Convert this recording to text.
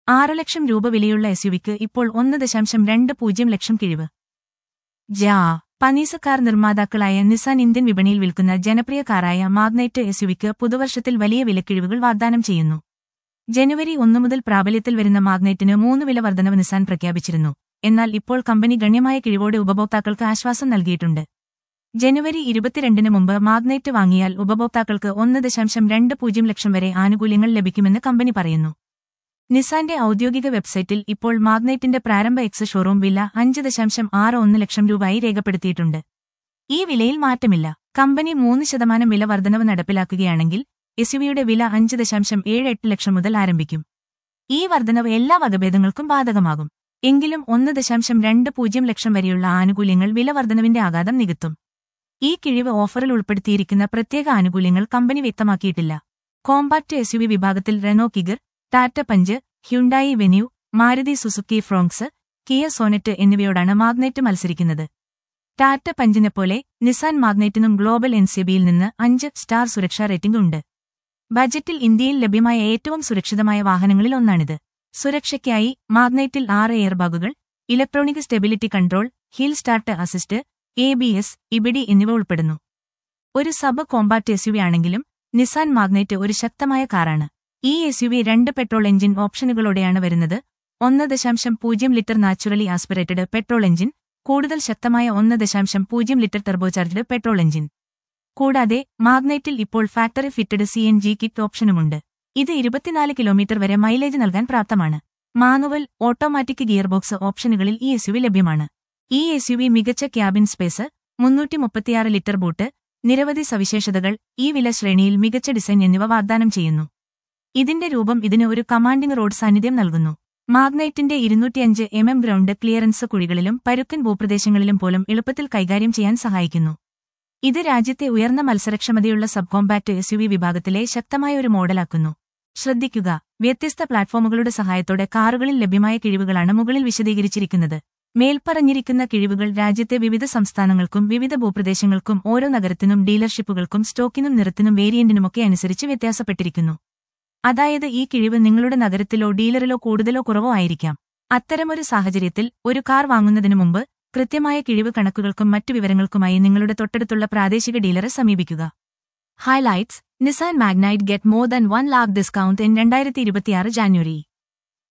ആറ് ലക്ഷം രൂപ വിലയുള്ള എസ്യുവിക്ക് ഇപ്പോൾ ഒന്ന് ദശാംശം രണ്ട് പൂജ്യം ലക്ഷം കിഴിവ് ജാ പനീസ കാർ നിർമ്മാതാക്കളായ നിസാൻ ഇന്ത്യൻ വിപണിയിൽ വിൽക്കുന്ന ജനപ്രിയ കാറായ മാഗ്നൈറ്റ് എസ്യുവിക്ക് പുതുവർഷത്തിൽ വലിയ വിലക്കിഴിവുകൾ വാഗ്ദാനം ചെയ്യുന്നു ജനുവരി ഒന്നു മുതൽ പ്രാബല്യത്തിൽ വരുന്ന മാഗ്നൈറ്റിന് മൂന്ന് വില വർധനവ് നിസാൻ പ്രഖ്യാപിച്ചിരുന്നു എന്നാൽ ഇപ്പോൾ കമ്പനി ഗണ്യമായ കിഴിവോടെ ഉപഭോക്താക്കൾക്ക് ആശ്വാസം നൽകിയിട്ടുണ്ട് ജനുവരി ഇരുപത്തിരണ്ടിന് മുമ്പ് മാഗ്നൈറ്റ് വാങ്ങിയാൽ ഉപഭോക്താക്കൾക്ക് ഒന്ന് ദശാംശം രണ്ട് പൂജ്യം ലക്ഷം വരെ ആനുകൂല്യങ്ങൾ ലഭിക്കുമെന്ന് കമ്പനി പറയുന്നു നിസാന്റെ ഔദ്യോഗിക വെബ്സൈറ്റിൽ ഇപ്പോൾ മാഗ്നൈറ്റിന്റെ പ്രാരംഭ എക്സ് ഷോറൂം വില അഞ്ച് ദശാംശം ആറ് ഒന്ന് ലക്ഷം രൂപയായി രേഖപ്പെടുത്തിയിട്ടുണ്ട് ഈ വിലയിൽ മാറ്റമില്ല കമ്പനി മൂന്ന് ശതമാനം വില വർധനവ് നടപ്പിലാക്കുകയാണെങ്കിൽ എസ്യുവിയുടെ വില അഞ്ച് ദശാംശം ഏഴ് എട്ട് ലക്ഷം മുതൽ ആരംഭിക്കും ഈ വർധനവ് എല്ലാ വകഭേദങ്ങൾക്കും ബാധകമാകും എങ്കിലും ഒന്ന് ദശാംശം രണ്ട് പൂജ്യം ലക്ഷം വരെയുള്ള ആനുകൂല്യങ്ങൾ വില വർധനവിന്റെ ആഘാതം നികത്തും ഈ കിഴിവ് ഓഫറിൽ ഉൾപ്പെടുത്തിയിരിക്കുന്ന പ്രത്യേക ആനുകൂല്യങ്ങൾ കമ്പനി വ്യക്തമാക്കിയിട്ടില്ല കോമ്പാക്ട് എസ്യുവി വിഭാഗത്തിൽ Renault Kiger Tata punch Hyundai venue Maruti Suzuki Fronx Kia Sonet എന്നിവയോടാണ് മാഗ്നൈറ്റ് മത്സരിക്കുന്നത് ടാറ്റ പഞ്ചിനെപ്പോലെ നിസാൻ മാഗ്നൈറ്റിനും ഗ്ലോബൽ എൻസിബിയിൽ നിന്ന് അഞ്ച് സ്റ്റാർ സുരക്ഷാ റേറ്റിംഗ് ഉണ്ട് ബജറ്റിൽ ഇന്ത്യയിൽ ലഭ്യമായ ഏറ്റവും സുരക്ഷിതമായ വാഹനങ്ങളിൽ ഒന്നാണിത് സുരക്ഷയ്ക്കായി മാഗ്നൈറ്റിൽ ആറ് എയർബാഗുകൾ electronic stability control hill start assist A B S EBD എന്നിവ ഉൾപ്പെടുന്നു ഒരു സബ് കോമ്പാക്ട് എസ്യുവി ആണെങ്കിലും നിസാൻ മാഗ്നൈറ്റ് ഒരു ശക്തമായ കാറാണ് ഈ എസ്യുവി രണ്ട് പെട്രോൾ എഞ്ചിൻ ഓപ്ഷനുകളോടെയാണ് വരുന്നത് ഒന്ന് ദശാംശം പൂജ്യം litre naturally aspirated petrol engine കൂടുതൽ ശക്തമായ ഒന്ന് ദശാംശം പൂജ്യം ലിറ്റർ ടർബോചാർജ്ഡ് പെട്രോൾ എഞ്ചിൻ കൂടാതെ മാഗ്നൈറ്റിൽ ഇപ്പോൾ factory fitted C N G kit ഓപ്ഷനുമുണ്ട് ഇത് ഇരുപത്തിനാല് കിലോമീറ്റർ വരെ മൈലേജ് നൽകാൻ പ്രാപ്തമാണ് മാനുവൽ ഓട്ടോമാറ്റിക് ഗിയർബോക്സ് ഓപ്ഷനുകളിൽ ഈ എസ്യുവി ലഭ്യമാണ് ഈ എസ്യുവി മികച്ച ക്യാബിൻ സ്പേസ് മുന്നൂറ്റി മുപ്പത്തിയാറ് ലിറ്റർ ബൂട്ട് നിരവധി സവിശേഷതകൾ ഈ വില ശ്രേണിയിൽ മികച്ച ഡിസൈൻ എന്നിവ വാഗ്ദാനം ചെയ്യുന്നു ഇതിന്റെ രൂപം ഇതിന് ഒരു കമാൻഡിംഗ് റോഡ് സാന്നിധ്യം നൽകുന്നു മാഗ്നൈറ്റിന്റെ ഇരുന്നൂറ്റിയഞ്ച് എം എം ഗ്രൗണ്ട് ക്ലിയറൻസ് കുഴികളിലും പരുക്കൻ ഭൂപ്രദേശങ്ങളിലും പോലും എളുപ്പത്തിൽ കൈകാര്യം ചെയ്യാൻ സഹായിക്കുന്നു ഇത് രാജ്യത്തെ ഉയർന്ന മത്സരക്ഷമതയുള്ള സബ് കോമ്പാക്ട് എസ്യുവി വിഭാഗത്തിലെ ശക്തമായ ഒരു മോഡലാക്കുന്നു ശ്രദ്ധിക്കുക വ്യത്യസ്ത പ്ലാറ്റ്ഫോമുകളുടെ സഹായത്തോടെ കാറുകളിൽ ലഭ്യമായ കിഴിവുകളാണ് മുകളിൽ വിശദീകരിച്ചിരിക്കുന്നത് മേൽപ്പറഞ്ഞിരിക്കുന്ന കിഴിവുകൾ രാജ്യത്തെ വിവിധ സംസ്ഥാനങ്ങൾക്കും വിവിധ ഭൂപ്രദേശങ്ങൾക്കും ഓരോ നഗരത്തിനും ഡീലർഷിപ്പുകൾക്കും സ്റ്റോക്കിനും നിറത്തിനും വേരിയന്റിനുമൊക്കെ അനുസരിച്ച് വ്യത്യാസപ്പെട്ടിരിക്കുന്നു അതായത് ഈ കിഴിവ് നിങ്ങളുടെ നഗരത്തിലോ ഡീലറിലോ കൂടുതലോ കുറവോ ആയിരിക്കാം അത്തരമൊരു സാഹചര്യത്തിൽ ഒരു കാർ വാങ്ങുന്നതിനു മുമ്പ് കൃത്യമായ കിഴിവ് കണക്കുകൾക്കും മറ്റു വിവരങ്ങൾക്കുമായി നിങ്ങളുടെ തൊട്ടടുത്തുള്ള പ്രാദേശിക ഡീലറെ സമീപിക്കുക highlights Nissan Magnite get more than one lakh discount in രണ്ടായിരത്തി ഇരുപത്തിയാറ് ജാനുവരി